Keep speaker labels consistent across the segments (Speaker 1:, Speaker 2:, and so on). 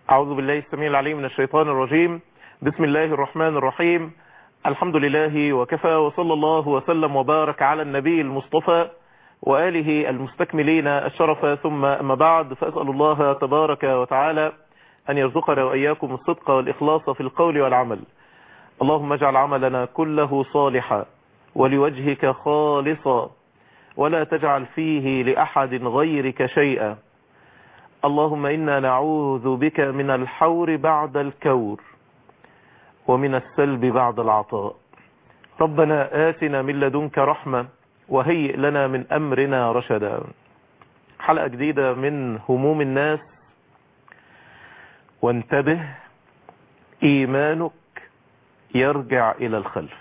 Speaker 1: أعوذ بالله السميع العليم من الشيطان الرجيم بسم الله الرحمن الرحيم الحمد لله وكفى وصلى الله وسلم وبارك على النبي المصطفى وآله المستكملين الشرف ثم أما بعد فأسأل الله تبارك وتعالى أن يرزقنا وإياكم الصدق والإخلاص في القول والعمل اللهم اجعل عملنا كله صالحا ولوجهك خالصا ولا تجعل فيه لأحد غيرك شيئا اللهم إنا نعوذ بك من الحور بعد الكور ومن السلب بعد العطاء ربنا آتنا من لدنك رحمة وهيئ لنا من أمرنا رشدا حلقة جديدة من هموم الناس وانتبه إيمانك يرجع إلى الخلف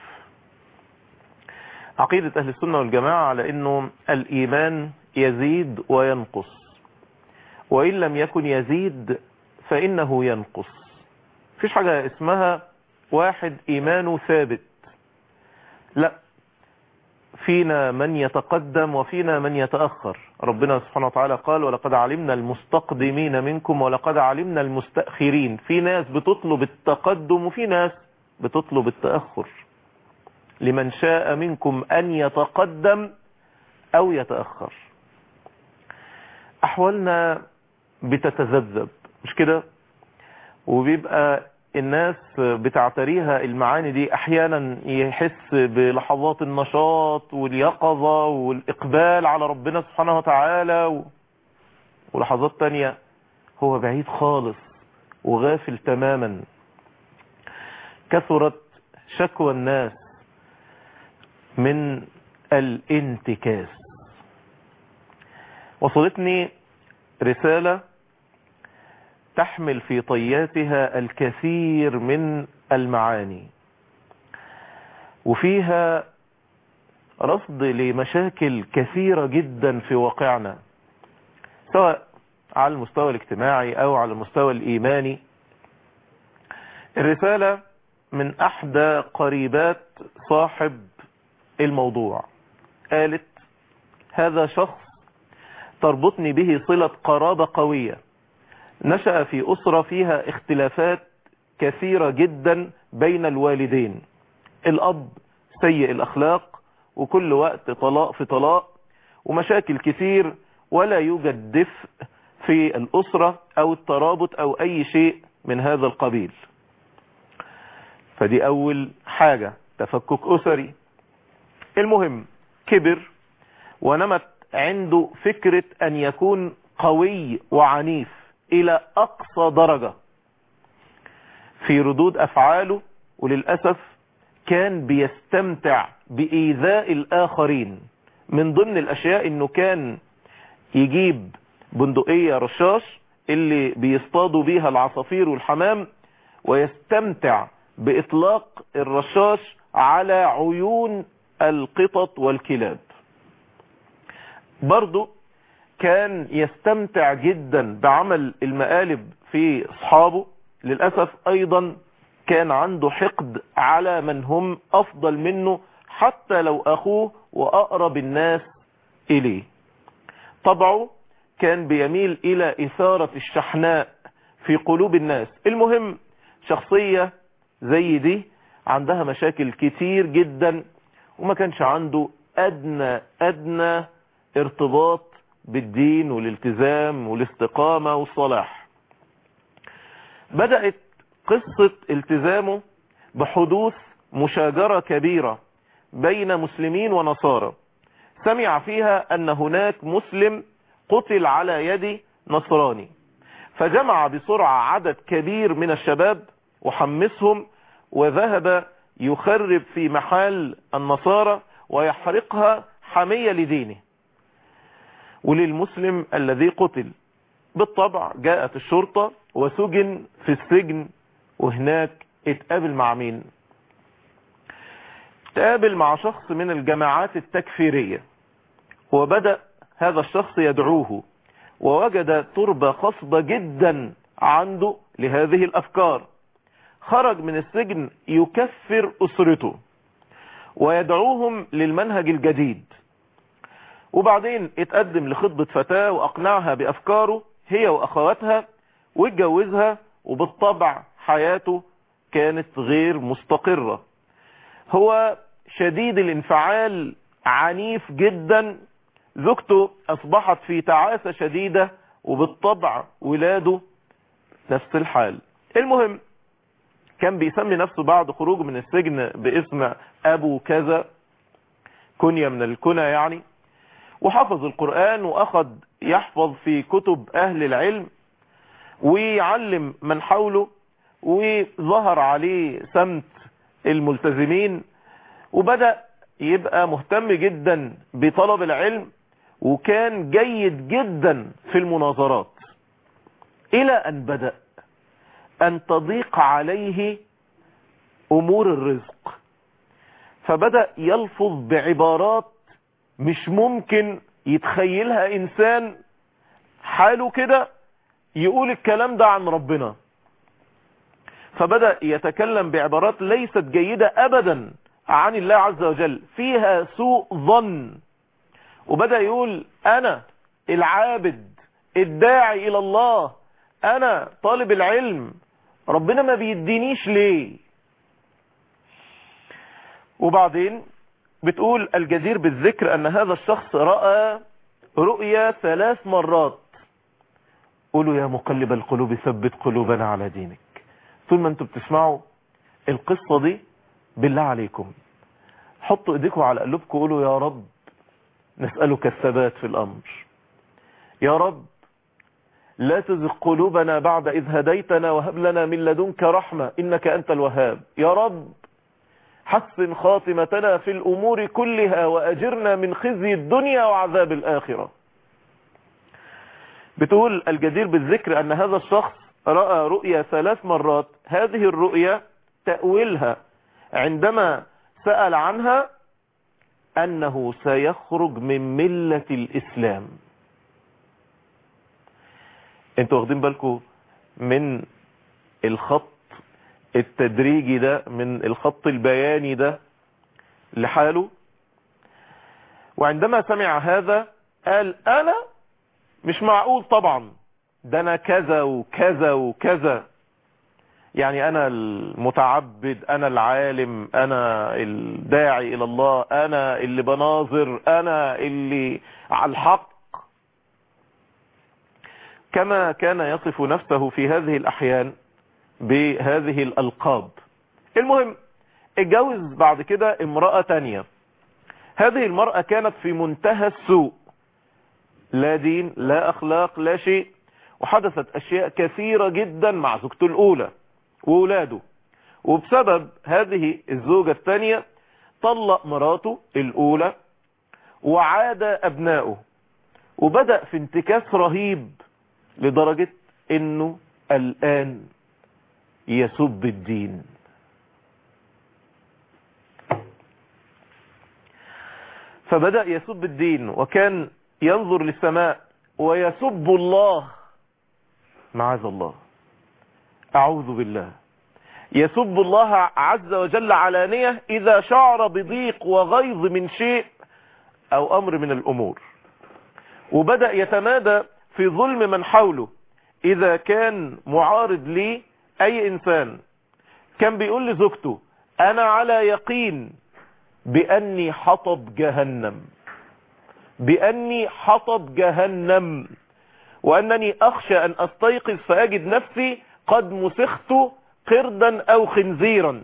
Speaker 1: عقيدة أهل السنة والجماعة على أنه الإيمان يزيد وينقص وإن لم يكن يزيد فإنه ينقص فيش حاجة اسمها واحد إيمانه ثابت لا فينا من يتقدم وفينا من يتأخر ربنا سبحانه وتعالى قال ولقد علمنا المستقدمين منكم ولقد علمنا المستأخرين في ناس بتطلب التقدم وفي ناس بتطلب التأخر لمن شاء منكم أن يتقدم أو يتأخر أحوالنا بتتذبذب مش كده وبيبقى الناس بتعتريها المعاني دي احيانا يحس بلحظات النشاط واليقظة والاقبال على ربنا سبحانه وتعالى ولحظات تانية هو بعيد خالص وغافل تماما كثرت شكوى الناس من الانتكاس وصلتني رسالة تحمل في طياتها الكثير من المعاني وفيها رصد لمشاكل كثيرة جدا في واقعنا سواء على المستوى الاجتماعي او على المستوى الايماني الرسالة من احدى قريبات صاحب الموضوع قالت هذا شخص تربطني به صلة قرابة قوية نشأ في أسرة فيها اختلافات كثيرة جدا بين الوالدين الأب سيء الأخلاق وكل وقت طلاق في طلاق ومشاكل كثير ولا يوجد دفء في الأسرة أو الترابط أو أي شيء من هذا القبيل فدي أول حاجة تفكك أسري المهم كبر ونمت عنده فكرة أن يكون قوي وعنيف الى اقصى درجة في ردود افعاله وللأسف كان بيستمتع بإيذاء الآخرين من ضمن الأشياء انه كان يجيب بندقية رشاش اللي بيصطادوا بيها العصافير والحمام ويستمتع بإطلاق الرشاش على عيون القطط والكلاب برضو كان يستمتع جدا بعمل المقالب في اصحابه للأسف ايضا كان عنده حقد على من هم افضل منه حتى لو اخوه واقرب الناس اليه طبعه كان بيميل الى اثارة الشحناء في قلوب الناس المهم شخصية زي دي عندها مشاكل كتير جدا وما كانش عنده ادنى ادنى ارتباط بالدين والالتزام والاستقامة والصلاح بدأت قصة التزامه بحدوث مشاجرة كبيرة بين مسلمين ونصارى سمع فيها أن هناك مسلم قتل على يد نصراني فجمع بسرعة عدد كبير من الشباب وحمسهم وذهب يخرب في محال النصارى ويحرقها حمية لدينه وللمسلم الذي قتل بالطبع جاءت الشرطة وسجن في السجن وهناك اتقابل مع مين تقابل مع شخص من الجماعات التكفيرية وبدأ هذا الشخص يدعوه ووجد تربة خصبة جدا عنده لهذه الأفكار خرج من السجن يكفر أسرته ويدعوهم للمنهج الجديد وبعدين اتقدم لخطبة فتاة واقنعها بافكاره هي واخواتها واتجوزها وبالطبع حياته كانت غير مستقرة هو شديد الانفعال عنيف جدا زوجته اصبحت في تعاسة شديدة وبالطبع ولاده نفس الحال المهم كان بيسمي نفسه بعد خروجه من السجن باسم ابو كذا كنية من الكنى يعني وحفظ القرآن واخذ يحفظ في كتب اهل العلم ويعلم من حوله وظهر عليه سمت الملتزمين وبدأ يبقى مهتم جدا بطلب العلم وكان جيد جدا في المناظرات الى ان بدأ ان تضيق عليه امور الرزق فبدأ يلفظ بعبارات مش ممكن يتخيلها انسان حاله كده يقول الكلام ده عن ربنا فبدأ يتكلم بعبارات ليست جيدة ابدا عن الله عز وجل فيها سوء ظن وبدأ يقول انا العابد الداعي الى الله انا طالب العلم ربنا ما بيدينيش ليه وبعدين بتقول الجدير بالذكر ان هذا الشخص رأى رؤيا ثلاث مرات قولوا يا مقلب القلوب ثبت قلوبنا على دينك طول ما انتوا بتسمعوا القصة دي بالله عليكم حطوا ايديكم على قلوبكم قولوا يا رب نسألك الثبات في الامر يا رب لا تزغ قلوبنا بعد إذ هديتنا وهب لنا من لدنك رحمة إنك أنت الوهاب يا رب حسن خاتمتنا في الأمور كلها وأجرنا من خزي الدنيا وعذاب الآخرة بتقول الجدير بالذكر أن هذا الشخص رأى رؤيا ثلاث مرات هذه الرؤيا تأويلها عندما سأل عنها أنه سيخرج من ملة الإسلام انتوا واخدين بالكم من الخط التدريجي ده من الخط البياني ده لحاله وعندما سمع هذا قال انا مش معقول طبعا ده انا كذا وكذا وكذا يعني انا المتعبد انا العالم انا الداعي الى الله انا اللي بناظر انا اللي على الحق كما كان يصف نفسه في هذه الأحيان بهذه الألقاب المهم اتجوز بعد كده امرأة تانية هذه المرأة كانت في منتهى السوء لا دين لا أخلاق لا شيء وحدثت أشياء كثيرة جدا مع زوجته الأولى وولاده وبسبب هذه الزوجة الثانية طلق مراته الأولى وعاد أبنائه وبدأ في انتكاس رهيب لدرجة انه الان يسب الدين فبدأ يسب الدين وكان ينظر للسماء ويسب الله معاذ الله اعوذ بالله يسب الله عز وجل علانية اذا شعر بضيق وغيظ من شيء او امر من الامور وبدأ يتمادى في ظلم من حوله اذا كان معارض لي اي انسان كان بيقول لزوجته انا على يقين باني حطب جهنم باني حطب جهنم وانني اخشى ان استيقظ فاجد نفسي قد مسخت قردا او خنزيرا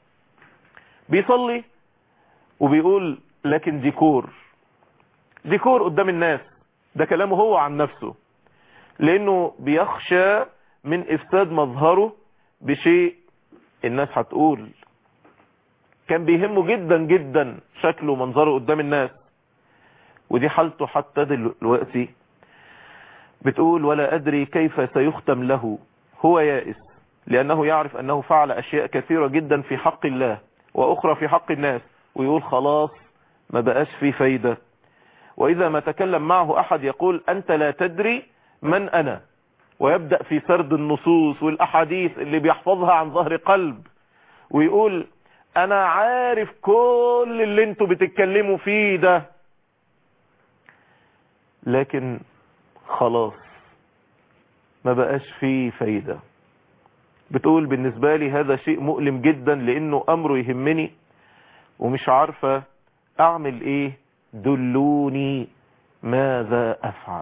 Speaker 1: بيصلي وبيقول لكن ديكور ديكور قدام الناس ده كلامه هو عن نفسه لانه بيخشى من افساد مظهره بشيء الناس هتقول كان بيهمه جدا جدا شكله ومنظره قدام الناس ودي حالته حتى دلوقتي بتقول ولا ادري كيف سيختم له هو يائس لانه يعرف انه فعل اشياء كثيرة جدا في حق الله واخرى في حق الناس ويقول خلاص ما بقاش في فايدة واذا ما تكلم معه احد يقول انت لا تدري من انا ويبدأ في سرد النصوص والاحاديث اللي بيحفظها عن ظهر قلب ويقول انا عارف كل اللي انتوا بتتكلموا فيه ده لكن خلاص ما بقاش فيه فايدة بتقول بالنسبة لي هذا شيء مؤلم جدا لانه امره يهمني ومش عارفة اعمل ايه دلوني ماذا افعل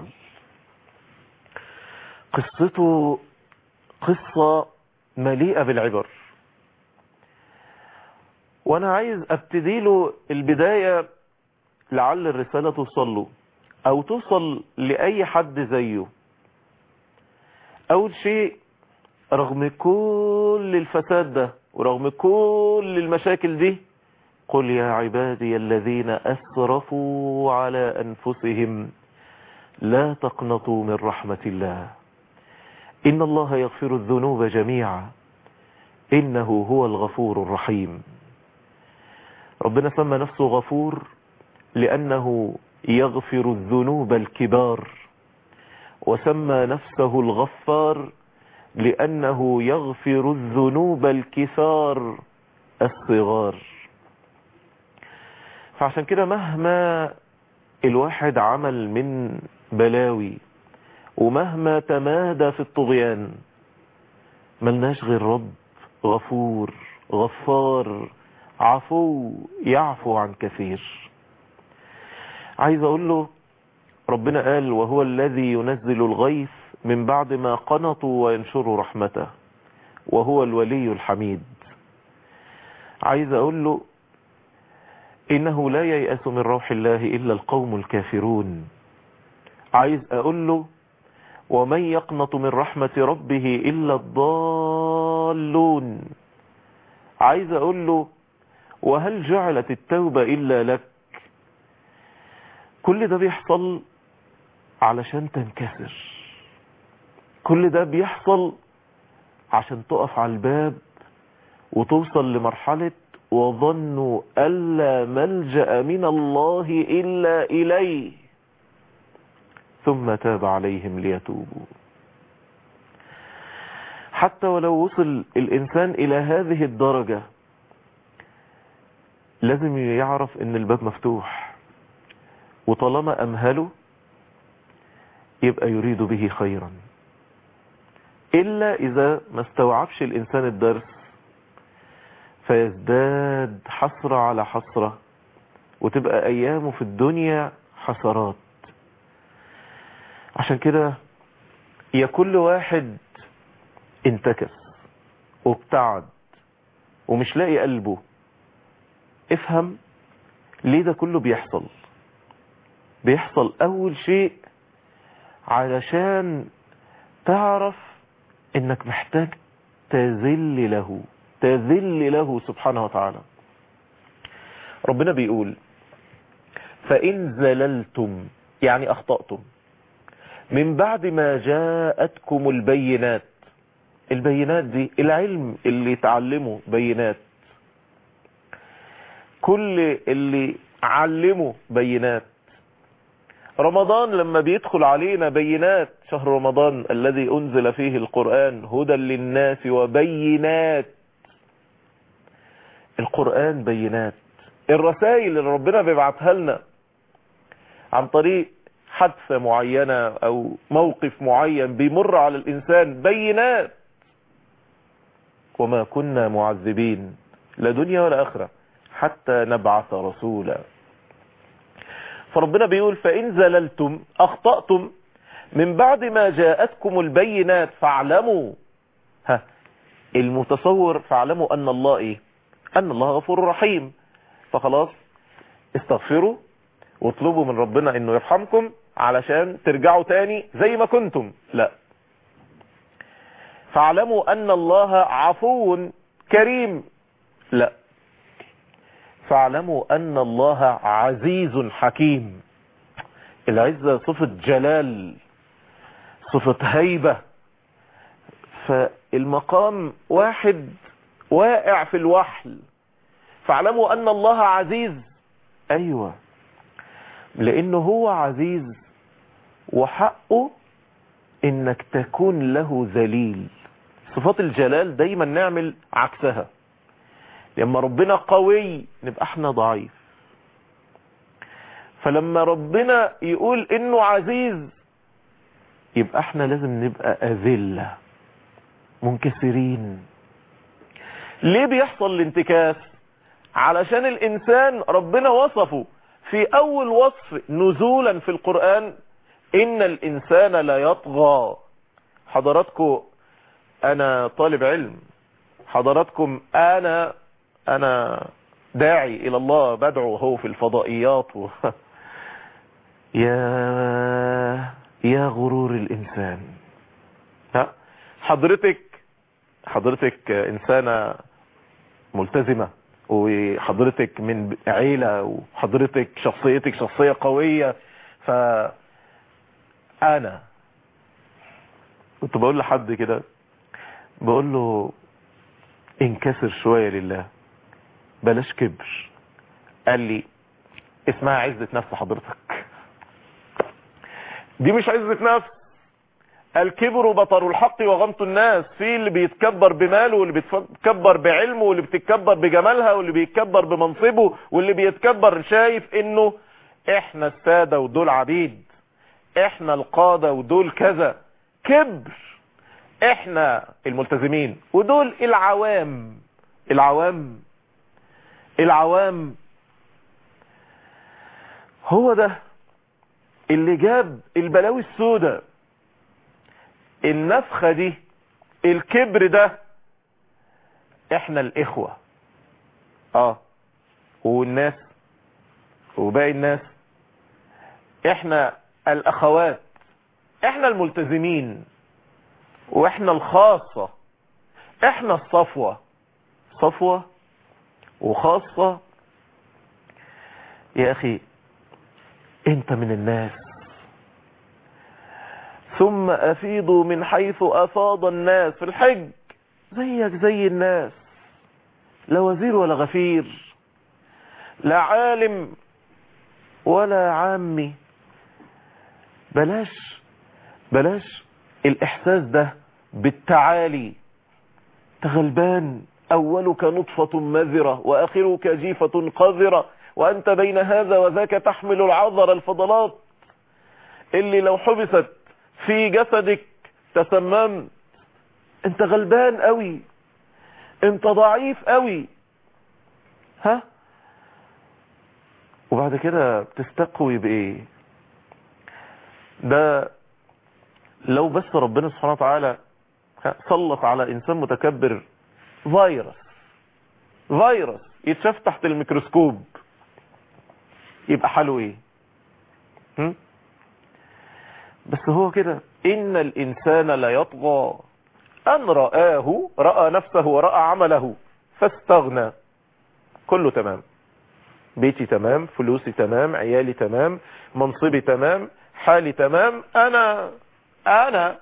Speaker 1: قصته قصة مليئة بالعبر وانا عايز ابتدي له البداية لعل الرسالة توصل له او توصل لاي حد زيه اول شيء رغم كل الفساد ده ورغم كل المشاكل دي قل يا عبادي الذين اسرفوا على انفسهم لا تقنطوا من رحمة الله ان الله يغفر الذنوب جميعا انه هو الغفور الرحيم ربنا سمى نفسه غفور لأنه يغفر الذنوب الكبار وسمى نفسه الغفار لأنه يغفر الذنوب الكثار الصغار فعشان كده مهما الواحد عمل من بلاوي ومهما تمادى في الطغيان ملناش غير رب غفور غفار عفو يعفو عن كثير عايز اقول له ربنا قال وهو الذي ينزل الغيث من بعد ما قنطوا وينشروا رحمته وهو الولي الحميد عايز اقول له انه لا ييأس من روح الله الا القوم الكافرون عايز اقول له ومن يقنط من رحمة ربه الا الضالون عايز اقول له وهل جعلت التوبة إلا لك كل ده بيحصل علشان تنكسر كل ده بيحصل عشان تقف على الباب وتوصل لمرحلة وظنوا ألا ملجأ من الله إلا إليه ثم تاب عليهم ليتوبوا حتى ولو وصل الإنسان إلى هذه الدرجة لازم يعرف ان الباب مفتوح وطالما امهله يبقى يريد به خيرا الا اذا ما استوعبش الانسان الدرس فيزداد حسرة على حسرة وتبقى ايامه في الدنيا حسرات عشان كده يا كل واحد انتكس وابتعد ومش لاقي قلبه افهم ليه ده كله بيحصل بيحصل اول شيء علشان تعرف انك محتاج تذل له تذل له سبحانه وتعالى ربنا بيقول فإن زللتم يعني أخطأتم من بعد ما جاءتكم البينات البينات دي العلم اللي تعلمه بينات كل اللي علمه بينات رمضان لما بيدخل علينا بينات شهر رمضان الذي أنزل فيه القرآن هدى للناس وبينات القرآن بينات الرسائل اللي ربنا بيبعتها لنا عن طريق حادثة معينة أو موقف معين بيمر على الإنسان بينات وما كنا معذبين لا دنيا ولا آخرة حتى نبعث رسولا فربنا بيقول فإن زللتم أخطأتم من بعد ما جاءتكم البينات فاعلموا ها المتصور فاعلموا أن الله إيه أن الله غفور رحيم فخلاص استغفروا واطلبوا من ربنا انه يرحمكم علشان ترجعوا تاني زي ما كنتم لا فاعلموا ان الله عفو كريم لا فاعلموا ان الله عزيز حكيم العزة صفة جلال صفة هيبة فالمقام واحد واقع في الوحل فاعلموا ان الله عزيز ايوه لانه هو عزيز وحقه انك تكون له ذليل صفات الجلال دايما نعمل عكسها لما ربنا قوي نبقى احنا ضعيف فلما ربنا يقول انه عزيز يبقى احنا لازم نبقى اذلة منكسرين ليه بيحصل الانتكاس علشان الانسان ربنا وصفه في اول وصف نزولا في القرآن ان الانسان لا يطغى حضراتكم انا طالب علم حضراتكم انا انا داعي الى الله بدعو هو في الفضائيات و... يا يا غرور الانسان ها حضرتك حضرتك انسانة ملتزمة وحضرتك من عيلة وحضرتك شخصيتك شخصية قوية ف انا كنت بقول لحد كده بقول له انكسر شوية لله بلاش كبر قال لي اسمها عزة نفس حضرتك دي مش عزة نفس الكبر بطر الحق وغمط الناس في اللي بيتكبر بماله واللي بيتكبر بعلمه واللي بيتكبر بجمالها واللي بيتكبر بمنصبه واللي بيتكبر شايف انه احنا السادة ودول عبيد احنا القادة ودول كذا كبر احنا الملتزمين ودول العوام العوام العوام هو ده اللي جاب البلاوي السوداء النفخة دي الكبر ده احنا الاخوة اه والناس وباقي الناس احنا الاخوات احنا الملتزمين واحنا الخاصة احنا الصفوة صفوة وخاصة يا اخي انت من الناس ثم افيضوا من حيث افاض الناس في الحج زيك زي الناس لا وزير ولا غفير لا عالم ولا عامي بلاش بلاش الاحساس ده بالتعالي تغلبان اولك نطفة مذرة واخرك جيفة قذرة وانت بين هذا وذاك تحمل العذر الفضلات اللي لو حبست في جسدك تسممت انت غلبان قوي انت ضعيف قوي ها وبعد كده بتستقوي بايه ده لو بس ربنا سبحانه وتعالى سلط على انسان متكبر فيروس فيروس يتشاف تحت الميكروسكوب يبقى حاله ايه هم؟ بس هو كده ان الانسان لا يطغى ان رآه رأى نفسه ورأى عمله فاستغنى كله تمام بيتي تمام فلوسي تمام عيالي تمام منصبي تمام حالي تمام انا انا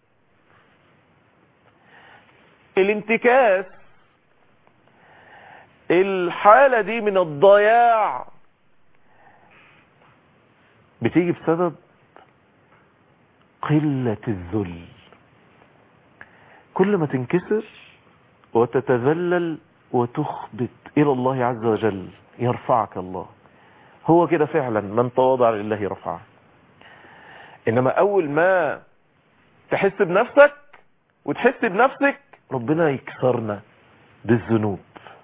Speaker 1: الانتكاس الحالة دي من الضياع بتيجي بسبب قلة الذل كل ما تنكسر وتتذلل وتخبت إلى الله عز وجل يرفعك الله هو كده فعلا من تواضع لله رفعه إنما أول ما تحس بنفسك وتحس بنفسك ربنا يكسرنا بالذنوب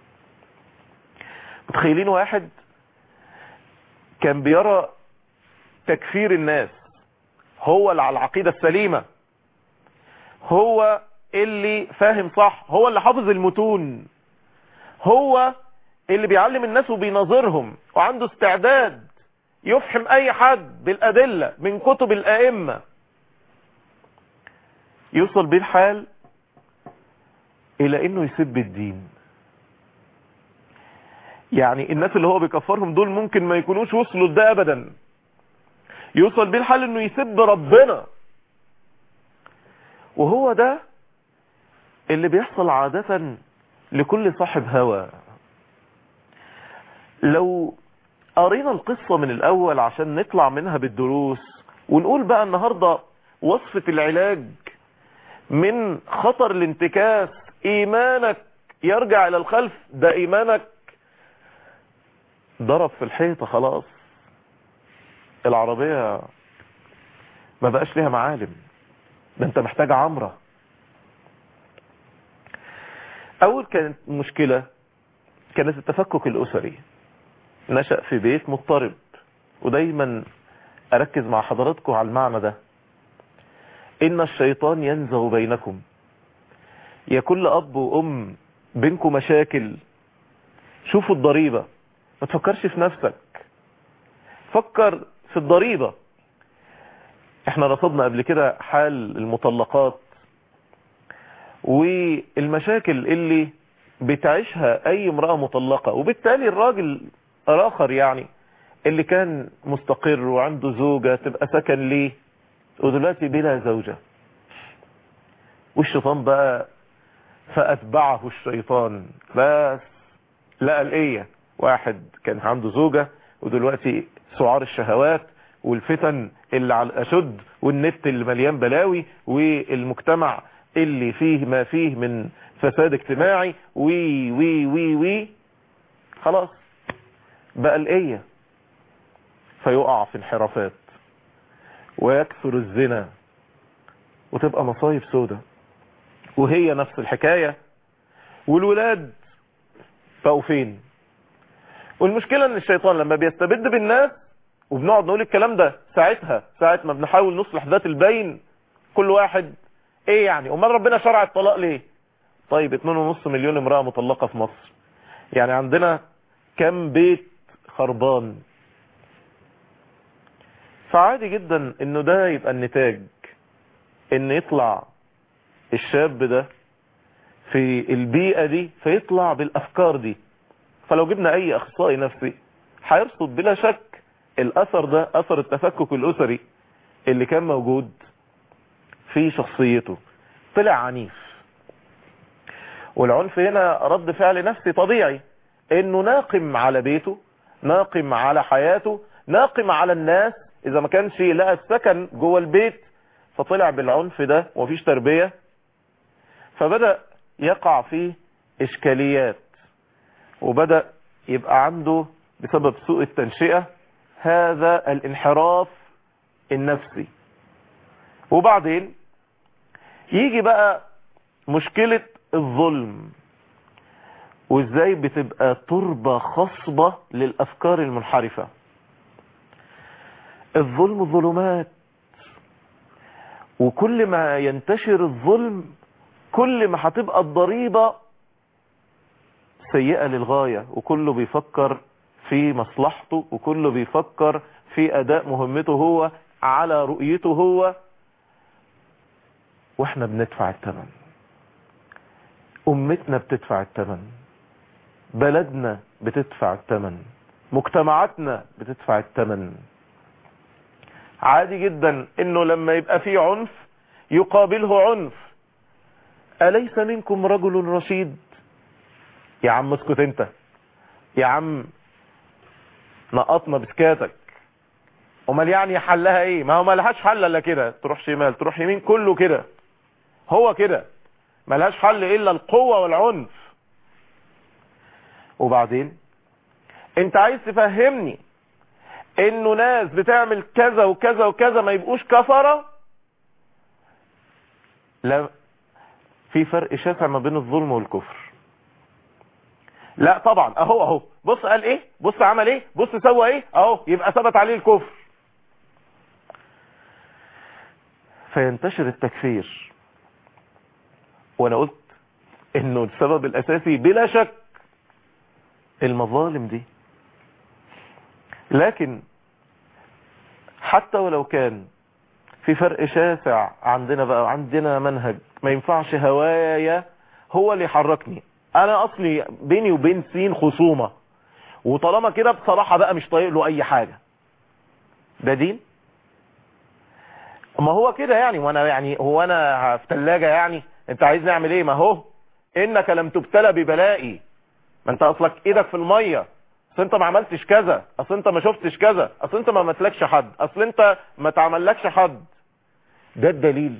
Speaker 1: متخيلين واحد كان بيرى تكفير الناس هو اللي على العقيدة السليمة هو اللي فاهم صح هو اللي حافظ المتون هو اللي بيعلم الناس وبيناظرهم وعنده استعداد يفحم اي حد بالادلة من كتب الائمة يوصل بيه الحال الى انه يسب الدين يعني الناس اللي هو بيكفرهم دول ممكن ما يكونوش وصلوا لده ابدا يوصل بيه الحال انه يسب ربنا وهو ده اللي بيحصل عادة لكل صاحب هوى لو قرينا القصة من الاول عشان نطلع منها بالدروس ونقول بقى النهاردة وصفة العلاج من خطر الانتكاس ايمانك يرجع الى الخلف ده ايمانك ضرب في الحيطة خلاص العربية ما بقاش ليها معالم ده انت محتاج عمرة اول كانت مشكلة كانت التفكك الاسري نشأ في بيت مضطرب ودايما اركز مع حضراتكم على المعنى ده ان الشيطان ينزغ بينكم يا كل اب وام بينكم مشاكل شوفوا الضريبة ما تفكرش في نفسك فكر في الضريبة احنا رصدنا قبل كده حال المطلقات والمشاكل اللي بتعيشها اي امرأة مطلقة وبالتالي الراجل الاخر يعني اللي كان مستقر وعنده زوجة تبقى سكن ليه ودلوقتي بلا زوجة والشيطان بقى فأتبعه الشيطان بس لقى الإيه واحد كان عنده زوجة ودلوقتي سعار الشهوات والفتن اللي على الأشد والنت اللي مليان بلاوي والمجتمع اللي فيه ما فيه من فساد اجتماعي وي وي وي وي خلاص بقى الإيه فيقع في انحرافات ويكثر الزنا وتبقى مصايب سودة وهي نفس الحكاية والولاد بقوا فين والمشكلة ان الشيطان لما بيستبد بالناس وبنقعد نقول الكلام ده ساعتها ساعة ما بنحاول نصلح ذات البين كل واحد ايه يعني امال ربنا شرع الطلاق ليه طيب 2.5 مليون امرأة مطلقة في مصر يعني عندنا كم بيت خربان فعادي جدا انه ده يبقى النتاج ان يطلع الشاب ده في البيئة دي فيطلع بالافكار دي فلو جبنا اي اخصائي نفسي هيرصد بلا شك الاثر ده اثر التفكك الاسري اللي كان موجود في شخصيته طلع عنيف والعنف هنا رد فعل نفسي طبيعي انه ناقم على بيته ناقم على حياته ناقم على الناس اذا ما كانش لقى السكن جوه البيت فطلع بالعنف ده ومفيش تربية فبدأ يقع في اشكاليات وبدأ يبقى عنده بسبب سوء التنشئة هذا الانحراف النفسي وبعدين يجي بقى مشكلة الظلم وازاي بتبقى تربة خصبة للافكار المنحرفة الظلم ظلمات وكل ما ينتشر الظلم كل ما هتبقى الضريبة سيئة للغاية وكله بيفكر في مصلحته وكله بيفكر في اداء مهمته هو على رؤيته هو واحنا بندفع الثمن امتنا بتدفع الثمن بلدنا بتدفع الثمن مجتمعاتنا بتدفع الثمن عادي جدا انه لما يبقى في عنف يقابله عنف أليس منكم رجل رشيد يا عم اسكت انت يا عم نقطنا بسكاتك امال يعني حلها ايه ما هو ما لهاش حل الا كده تروح شمال تروح يمين كله كده هو كده ما لهاش حل الا القوة والعنف وبعدين انت عايز تفهمني انه ناس بتعمل كذا وكذا وكذا ما يبقوش كفرة لا في فرق شاسع ما بين الظلم والكفر لا طبعا اهو اهو بص قال ايه بص عمل ايه بص سوى ايه اهو يبقى ثبت عليه الكفر فينتشر التكفير وانا قلت انه السبب الاساسي بلا شك المظالم دي لكن حتى ولو كان في فرق شاسع عندنا بقى عندنا منهج ما ينفعش هوايا هو اللي يحركني انا اصلي بيني وبين سين خصومة وطالما كده بصراحة بقى مش طايق له اي حاجة ده دين ما هو كده يعني وانا يعني هو انا في ثلاجة يعني انت عايز نعمل ايه ما هو انك لم تبتلى ببلائي ما انت اصلك ايدك في المية اصل انت ما عملتش كذا اصل انت ما شفتش كذا اصل انت ما متلكش حد اصل انت ما تعملكش حد ده الدليل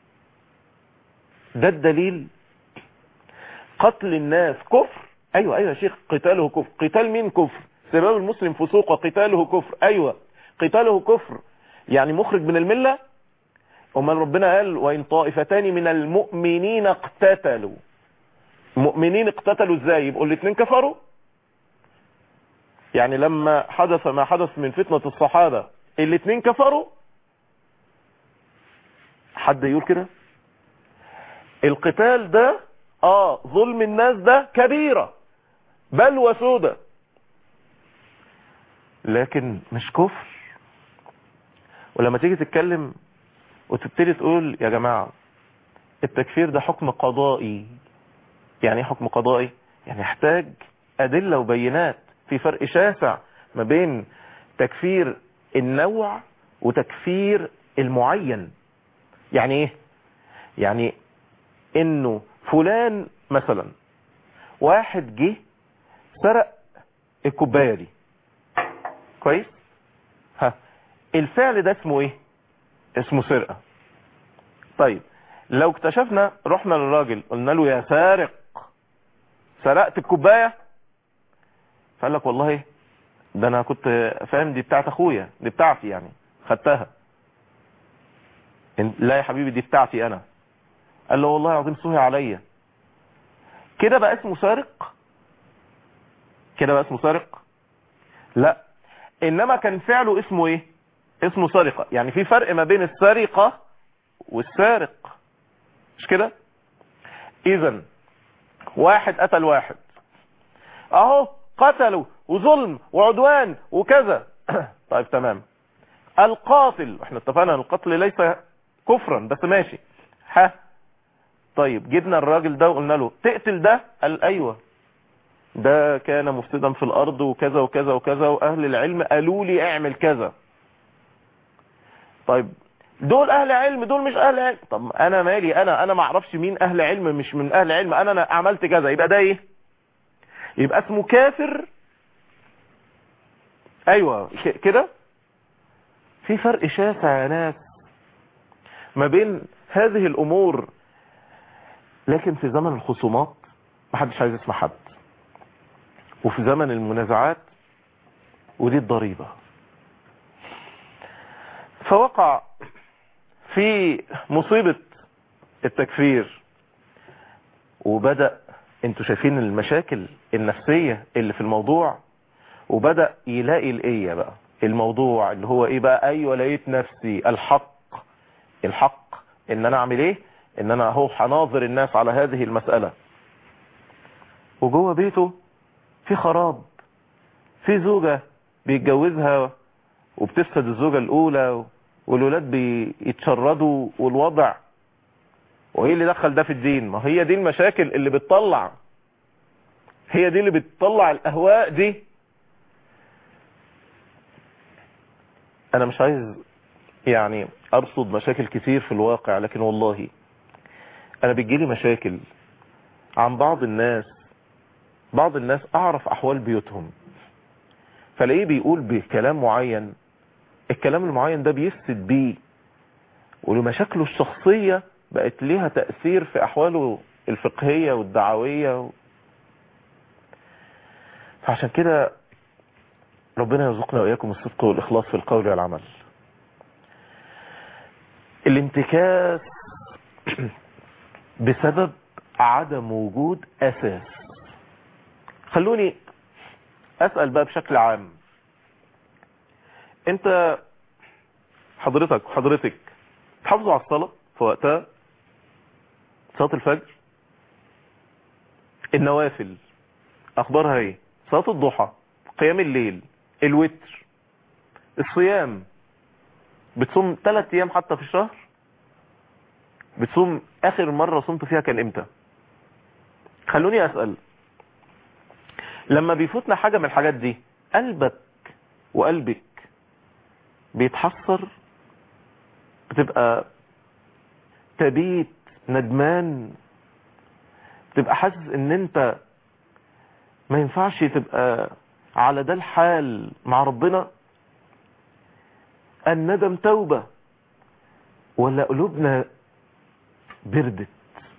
Speaker 1: ده الدليل قتل الناس كفر ايوه ايوه يا شيخ قتاله كفر قتال مين كفر سباب المسلم فسوق وقتاله كفر ايوه قتاله كفر يعني مخرج من الملة امال ربنا قال وان طائفتان من المؤمنين اقتتلوا مؤمنين اقتتلوا ازاي يبقوا الاثنين كفروا يعني لما حدث ما حدث من فتنة الصحابة الاثنين كفروا حد يقول كده القتال ده اه ظلم الناس ده كبيرة بل وسودة لكن مش كفر ولما تيجي تتكلم وتبتدي تقول يا جماعة التكفير ده حكم قضائي يعني ايه حكم قضائي يعني يحتاج أدلة وبينات في فرق شاسع ما بين تكفير النوع وتكفير المعين يعني ايه يعني انه فلان مثلا واحد جه سرق الكوبايه دي كويس ها الفعل ده اسمه ايه اسمه سرقه طيب لو اكتشفنا رحنا للراجل قلنا له يا سارق سرقت الكوبايه فقال لك والله ده انا كنت فاهم دي بتاعت اخويا دي بتاعتي يعني خدتها لا يا حبيبي دي بتاعتي انا قال له والله العظيم سهي عليا كده بقى اسمه سارق كده بقى اسمه سارق لا انما كان فعله اسمه ايه اسمه سرقة يعني في فرق ما بين السرقة والسارق مش كده اذا واحد قتل واحد اهو قتلوا وظلم وعدوان وكذا طيب تمام القاتل احنا اتفقنا ان القتل ليس كفرا بس ماشي ها طيب جبنا الراجل ده وقلنا له تقتل ده قال ايوه ده كان مفسدا في الارض وكذا وكذا وكذا واهل العلم قالوا لي اعمل كذا طيب دول اهل علم دول مش اهل علم طب انا مالي انا انا ما اعرفش مين اهل علم مش من اهل علم انا, أنا عملت كذا يبقى ده ايه يبقى اسمه كافر ايوه كده في فرق شاسع يا ناس ما بين هذه الامور لكن في زمن الخصومات محدش عايز يسمع حد وفي زمن المنازعات ودي الضريبة فوقع في مصيبة التكفير وبدأ انتوا شايفين المشاكل النفسية اللي في الموضوع وبدأ يلاقي الايه بقى الموضوع اللي هو ايه بقى ايوه لقيت نفسي الحق الحق ان انا اعمل ايه ان انا اهو هناظر الناس على هذه المسألة وجوه بيته في خراب في زوجة بيتجوزها وبتفسد الزوجة الاولى والولاد بيتشردوا والوضع وايه اللي دخل ده في الدين ما هي دي المشاكل اللي بتطلع هي دي اللي بتطلع الاهواء دي انا مش عايز يعني ارصد مشاكل كتير في الواقع لكن والله انا بتجيلي مشاكل عن بعض الناس بعض الناس اعرف احوال بيوتهم فلاقيه بيقول بكلام معين الكلام المعين ده بيفسد بيه ولمشاكله الشخصية بقت ليها تأثير في احواله الفقهية والدعوية فعشان كده ربنا يرزقنا وإياكم الصدق والإخلاص في القول والعمل الانتكاس بسبب عدم وجود أساس خلوني أسأل بقى بشكل عام انت حضرتك وحضرتك تحافظوا على الصلاة في وقتها صلاة الفجر النوافل اخبارها ايه صلاة الضحى قيام الليل الوتر الصيام بتصوم ثلاث ايام حتى في الشهر بتصوم اخر مرة صمت فيها كان امتى خلوني اسأل لما بيفوتنا حاجة من الحاجات دي قلبك وقلبك بيتحسر بتبقى تبيت ندمان تبقى حاسس ان انت ما ينفعش تبقى على ده الحال مع ربنا الندم توبة ولا قلوبنا بردت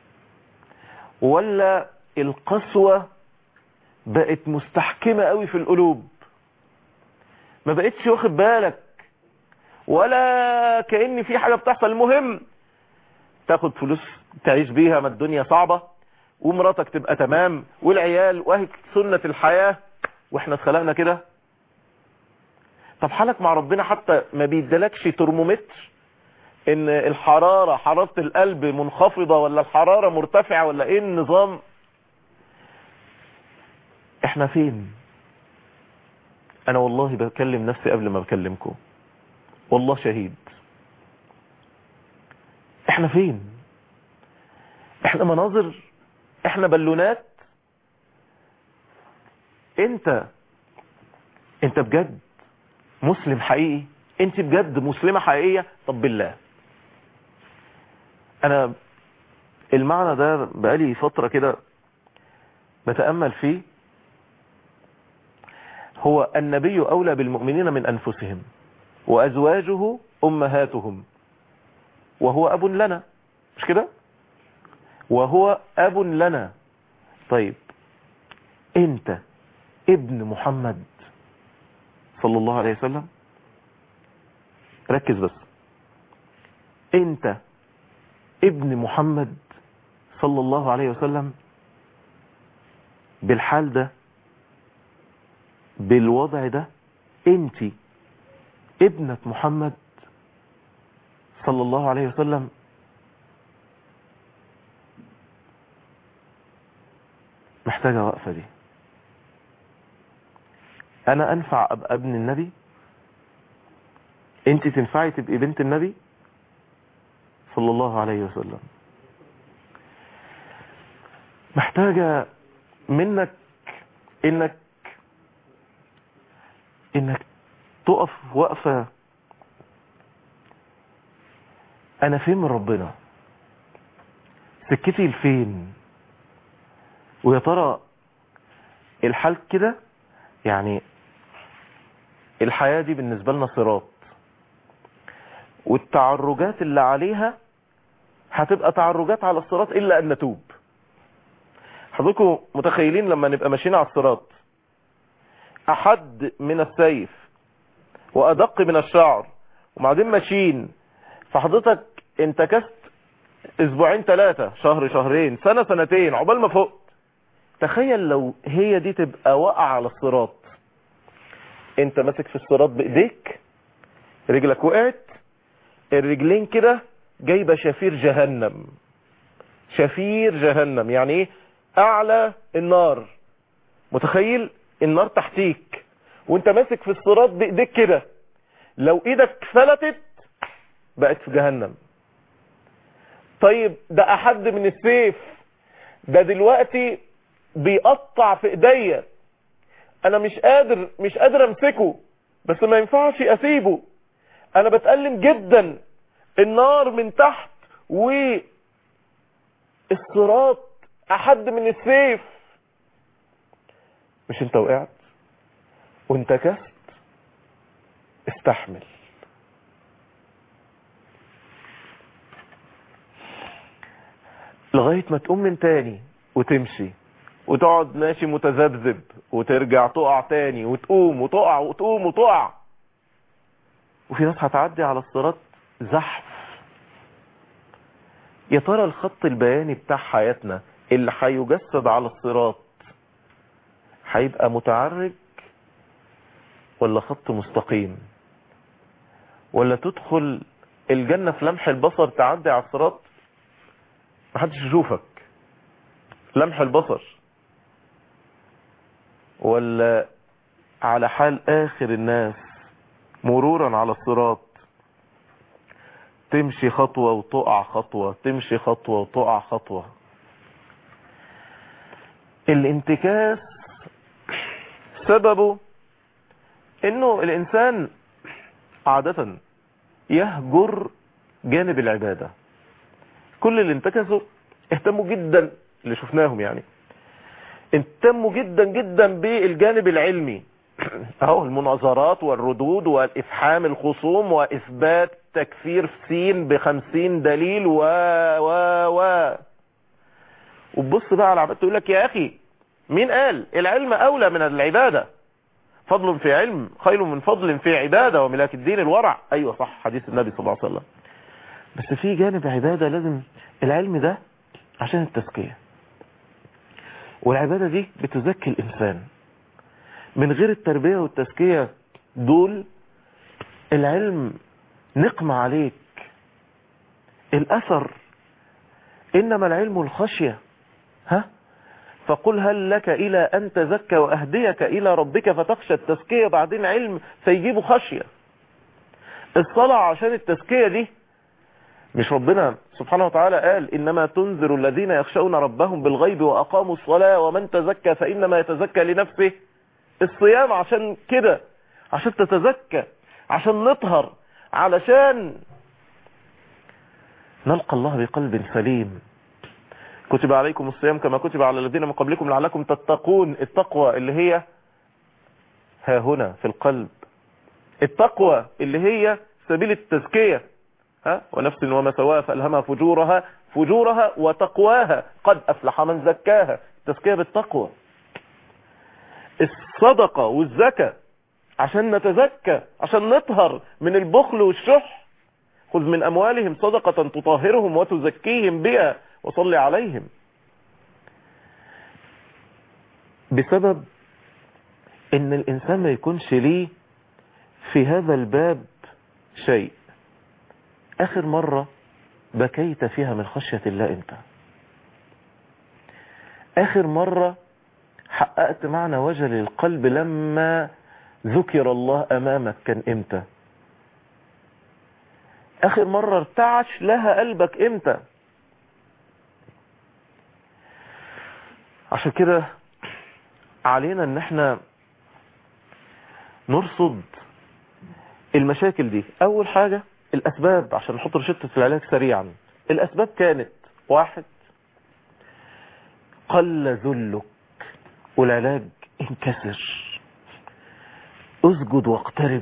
Speaker 1: ولا القسوة بقت مستحكمة قوي في القلوب ما بقتش واخد بالك ولا كأن في حاجة بتحصل المهم تاخد فلوس تعيش بيها ما الدنيا صعبة ومراتك تبقى تمام والعيال وهي سنة الحياة واحنا اتخلقنا كده طب حالك مع ربنا حتى ما بيدلكش ترمومتر ان الحرارة حرارة القلب منخفضة ولا الحرارة مرتفعة ولا ايه النظام احنا فين انا والله بكلم نفسي قبل ما بكلمكم والله شهيد احنا فين احنا مناظر احنا بالونات انت انت بجد مسلم حقيقي انت بجد مسلمة حقيقية طب بالله انا المعنى ده بقالي فترة كده بتأمل فيه هو النبي أولى بالمؤمنين من أنفسهم وأزواجه أمهاتهم وهو أب لنا مش كده وهو أب لنا طيب انت ابن محمد صلى الله عليه وسلم ركز بس انت ابن محمد صلى الله عليه وسلم بالحال ده بالوضع ده انت ابنة محمد صلى الله عليه وسلم محتاجة وقفة دي انا انفع ابقى ابن النبي انت تنفعي تبقي بنت النبي صلى الله عليه وسلم محتاجة منك انك انك تقف وقفة انا فين من ربنا سكتي لفين ويا ترى الحال كده يعني الحياة دي بالنسبة لنا صراط والتعرجات اللي عليها هتبقى تعرجات على الصراط إلا أن نتوب حضراتكم متخيلين لما نبقى ماشيين على الصراط أحد من السيف وأدق من الشعر وبعدين ماشيين فحضرتك انتكست اسبوعين ثلاثة شهر شهرين سنة سنتين عقبال ما فوق تخيل لو هي دي تبقى واقعة على الصراط انت ماسك في الصراط بايديك رجلك وقعت الرجلين كده جايبه شفير جهنم شفير جهنم يعني ايه اعلى النار متخيل النار تحتيك وانت ماسك في الصراط بايديك كده لو ايدك فلتت بقت في جهنم طيب ده احد من السيف ده دلوقتي بيقطع في ايديا انا مش قادر مش قادر امسكه بس ما ينفعش اسيبه انا بتألم جدا النار من تحت والصراط احد من السيف مش انت وقعت وانتكست استحمل لغاية ما تقوم من تاني وتمشي وتقعد ماشي متذبذب وترجع تقع تاني وتقوم وتقع وتقوم وتقع وفي ناس هتعدي على الصراط زحف يا ترى الخط البياني بتاع حياتنا اللي هيجسد على الصراط هيبقى متعرج ولا خط مستقيم ولا تدخل الجنة في لمح البصر تعدي على الصراط محدش يشوفك لمح البصر ولا على حال اخر الناس مرورا على الصراط تمشي خطوة وتقع خطوة تمشي خطوة وتقع خطوة الانتكاس سببه انه الانسان عادة يهجر جانب العبادة كل اللي انتكسوا اهتموا جدا اللي شفناهم يعني اهتموا جدا جدا بالجانب العلمي اهو المناظرات والردود والافحام الخصوم واثبات تكفير سين بخمسين دليل و و و وتبص بقى على العبادة تقول لك يا اخي مين قال العلم اولى من العبادة فضل في علم خير من فضل في عبادة وملاك الدين الورع ايوه صح حديث النبي صلى الله عليه وسلم بس في جانب عبادة لازم العلم ده عشان التزكية والعبادة دي بتزكي الإنسان من غير التربية والتزكية دول العلم نقمة عليك الأثر إنما العلم الخشية ها فقل هل لك إلى أن تزكى وأهديك إلى ربك فتخشى التزكية بعدين علم فيجيب خشية الصلاة عشان التزكية دي مش ربنا سبحانه وتعالى قال إنما تنذر الذين يخشون ربهم بالغيب وأقاموا الصلاة ومن تزكى فإنما يتزكى لنفسه الصيام عشان كده عشان تتزكى عشان نطهر علشان نلقى الله بقلب سليم كتب عليكم الصيام كما كتب على الذين من قبلكم لعلكم تتقون التقوى اللي هي ها هنا في القلب التقوى اللي هي سبيل التزكية ها ونفس وما سواها فألهمها فجورها فجورها وتقواها قد أفلح من زكاها التزكية بالتقوى الصدقة والزكاة عشان نتزكى عشان نطهر من البخل والشح خذ من أموالهم صدقة تطهرهم وتزكيهم بها وصل عليهم بسبب ان الانسان ما يكونش ليه في هذا الباب شيء اخر مرة بكيت فيها من خشية الله انت اخر مرة حققت معنى وجل القلب لما ذكر الله امامك كان امتى اخر مرة ارتعش لها قلبك امتى عشان كده علينا ان احنا نرصد المشاكل دي اول حاجة الاسباب عشان نحط رشدة العلاج سريعا الاسباب كانت واحد قل ذلك والعلاج انكسر اسجد واقترب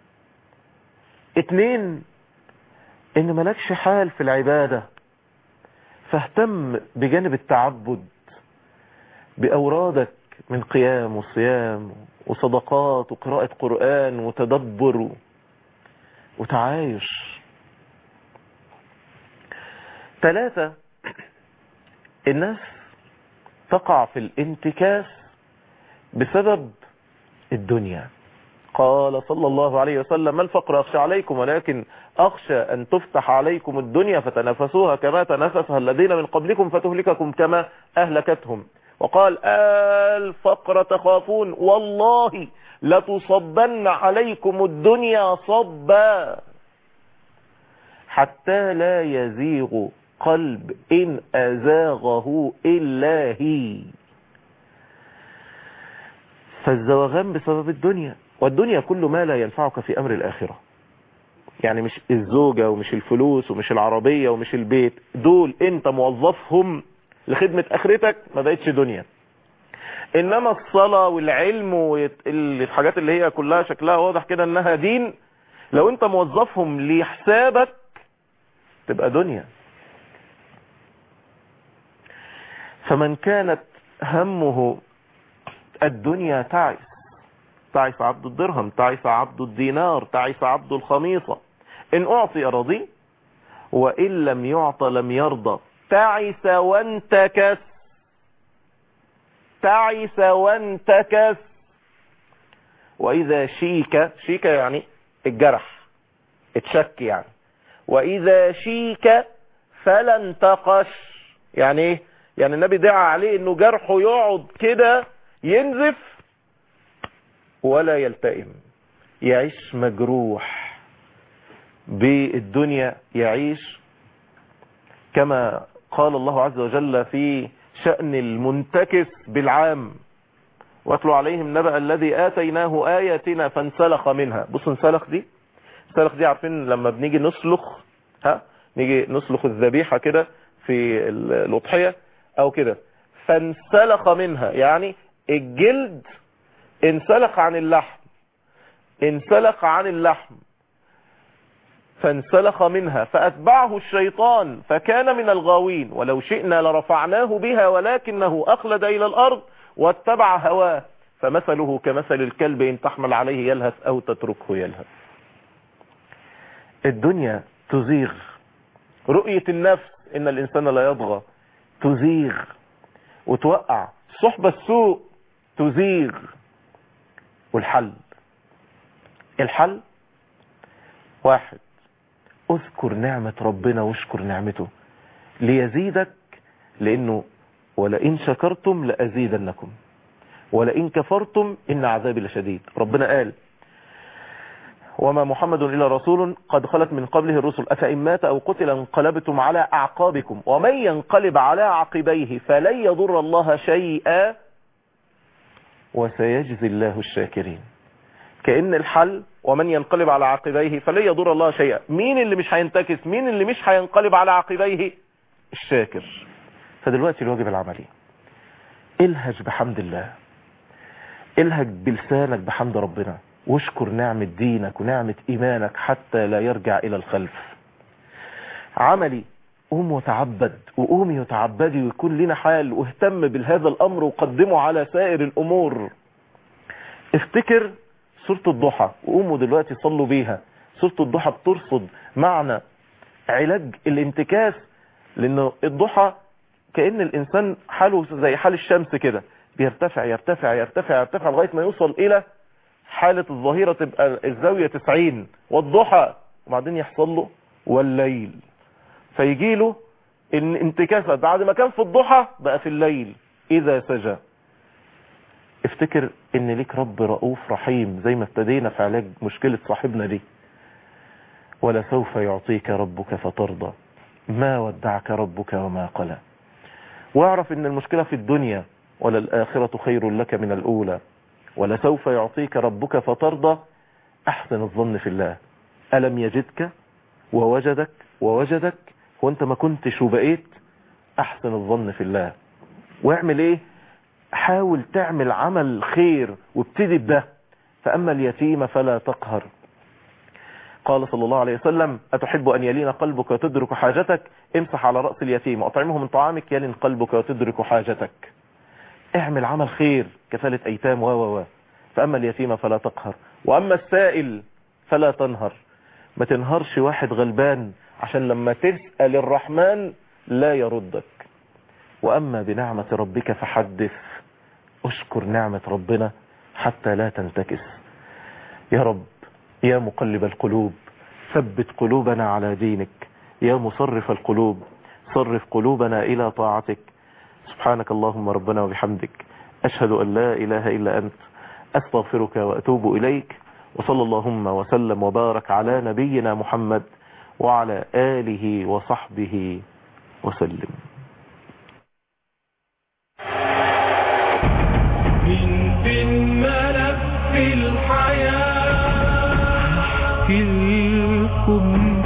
Speaker 1: اتنين ان ملكش حال في العبادة فاهتم بجانب التعبد بأورادك من قيام وصيام وصدقات وقراءة قرآن وتدبر وتعايش ثلاثة الناس تقع في الانتكاس بسبب الدنيا قال صلى الله عليه وسلم ما الفقر أخشى عليكم ولكن أخشى أن تفتح عليكم الدنيا فتنافسوها كما تنافسها الذين من قبلكم فتهلككم كما أهلكتهم وقال الفقر تخافون والله لتصبن عليكم الدنيا صبا حتى لا يزيغ قلب إن أزاغه إلا هي فالزواغان بسبب الدنيا والدنيا كل ما لا ينفعك في أمر الآخرة يعني مش الزوجة ومش الفلوس ومش العربية ومش البيت دول انت موظفهم لخدمة اخرتك ما بقتش دنيا انما الصلاة والعلم والحاجات اللي هي كلها شكلها واضح كده انها دين لو انت موظفهم لحسابك تبقى دنيا فمن كانت همه الدنيا تعس تعس عبد الدرهم تعس عبد الدينار تعس عبد الخميصة ان اعطي رضي وان لم يعط لم يرضى تعس وانتكس تعس وانتكس واذا شيك شيك يعني الجرح اتشك يعني واذا شيك فلا انتقش يعني ايه يعني النبي دعا عليه انه جرحه يقعد كده ينزف ولا يلتئم يعيش مجروح بالدنيا يعيش كما قال الله عز وجل في شأن المنتكس بالعام واتلو عليهم نبأ الذي آتيناه آياتنا فانسلخ منها بص انسلخ دي انسلخ دي عارفين لما بنيجي نسلخ ها نيجي نسلخ الذبيحة كده في الأضحية او كده فانسلخ منها يعني الجلد انسلخ عن اللحم انسلخ عن اللحم فانسلخ منها فأتبعه الشيطان فكان من الغاوين ولو شئنا لرفعناه بها ولكنه أخلد إلى الأرض واتبع هواه فمثله كمثل الكلب إن تحمل عليه يلهث أو تتركه يلهث الدنيا تزيغ رؤية النفس إن الإنسان لا يضغى تزيغ وتوقع صحبة السوء تزيغ والحل الحل واحد اذكر نعمة ربنا واشكر نعمته ليزيدك لانه ولئن شكرتم لأزيدنكم ولئن كفرتم إن عذابي لشديد ربنا قال وما محمد إلا رسول قد خلت من قبله الرسل أفإن مات أو قتل انقلبتم على أعقابكم ومن ينقلب على عقبيه فلن يضر الله شيئا وسيجزي الله الشاكرين كأن الحل ومن ينقلب على عقبيه فلن يضر الله شيئا مين اللي مش هينتكس مين اللي مش هينقلب على عقبيه الشاكر فدلوقتي الواجب العملي الهج بحمد الله الهج بلسانك بحمد ربنا واشكر نعمة دينك ونعمة ايمانك حتى لا يرجع الى الخلف عملي قوم وتعبد وقومي وتعبدي ويكون لنا حال واهتم بهذا الامر وقدمه على سائر الامور افتكر سورة الضحى وقوموا دلوقتي صلوا بيها سورة الضحى بترصد معنى علاج الانتكاس لانه الضحى كأن الانسان حاله زي حال الشمس كده بيرتفع يرتفع يرتفع يرتفع لغاية ما يوصل الى حالة الظهيرة تبقى الزاوية 90 والضحى وبعدين يحصل له والليل فيجي له ان انتكاسة بعد ما كان في الضحى بقى في الليل اذا سجى افتكر ان ليك رب رؤوف رحيم زي ما ابتدينا في علاج مشكلة صاحبنا دي ولسوف يعطيك ربك فترضى ما ودعك ربك وما قلى واعرف ان المشكلة في الدنيا وللآخرة خير لك من الأولى ولسوف يعطيك ربك فترضى أحسن الظن في الله ألم يجدك ووجدك ووجدك وانت ما كنتش وبقيت أحسن الظن في الله واعمل ايه حاول تعمل عمل خير وابتدي بده فأما اليتيم فلا تقهر قال صلى الله عليه وسلم أتحب أن يلين قلبك وتدرك حاجتك امسح على رأس اليتيم وأطعمه من طعامك يلين قلبك وتدرك حاجتك اعمل عمل خير كفالة أيتام و و فأما اليتيم فلا تقهر وأما السائل فلا تنهر ما تنهرش واحد غلبان عشان لما تسأل الرحمن لا يردك وأما بنعمة ربك فحدث اشكر نعمة ربنا حتى لا تنتكس يا رب يا مقلب القلوب ثبت قلوبنا على دينك يا مصرف القلوب صرف قلوبنا إلى طاعتك سبحانك اللهم ربنا وبحمدك أشهد أن لا إله إلا أنت أستغفرك وأتوب إليك وصلى اللهم وسلم وبارك على نبينا محمد وعلى آله وصحبه وسلم
Speaker 2: من في الملف الحياة
Speaker 3: فيكم